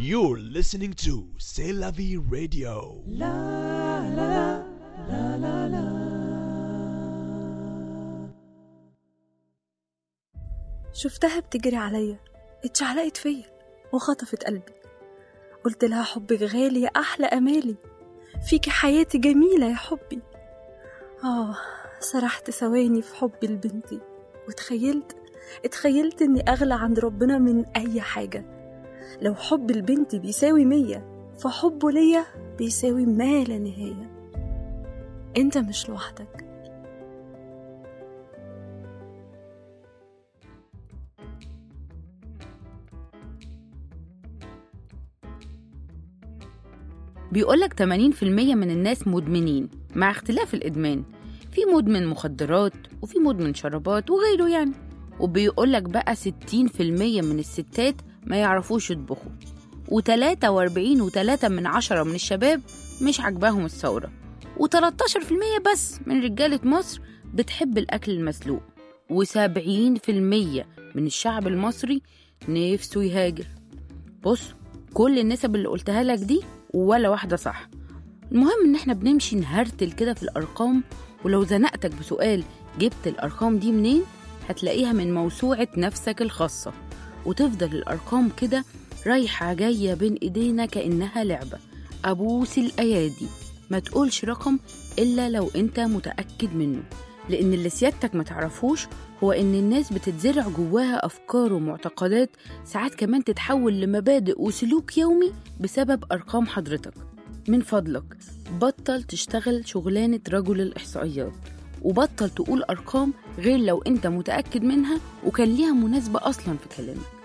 You're listening to C'est la vie radio. شفتها بتجري عليا اتشعلقت فيا وخطفت قلبي قلت لها حبك غالي يا أحلى أمالي فيكي حياتي جميلة يا حبي آه سرحت ثواني في حبي لبنتي وتخيلت اتخيلت إني أغلى عند ربنا من أي حاجة لو حب لبنتي بيساوي مية فحبه ليا بيساوي ما لا نهاية انت مش لوحدك بيقولك 80% من الناس مدمنين مع اختلاف الإدمان في مدمن مخدرات وفي مدمن شرابات وغيره يعني وبيقولك بقى 60% من الستات ما يعرفوش يطبخوا و43 و3 من عشرة من الشباب مش عاجباهم الثورة و13% بس من رجالة مصر بتحب الأكل المسلوق و70% من الشعب المصري نفسه يهاجر بص كل النسب اللي قلتها لك دي ولا واحدة صح المهم ان احنا بنمشي نهرتل كده في الارقام ولو زنقتك بسؤال جبت الارقام دي منين هتلاقيها من موسوعة نفسك الخاصة وتفضل الارقام كده رايحة جاية بين ايدينا كأنها لعبة ابوس الايادي ما تقولش رقم الا لو انت متأكد منه لان اللي سيادتك ما تعرفوش هو ان الناس بتتزرع جواها افكار ومعتقدات ساعات كمان تتحول لمبادئ وسلوك يومي بسبب ارقام حضرتك من فضلك بطل تشتغل شغلانة رجل الإحصائيات وبطل تقول أرقام غير لو أنت متأكد منها وكان ليها مناسبة أصلا في كلامك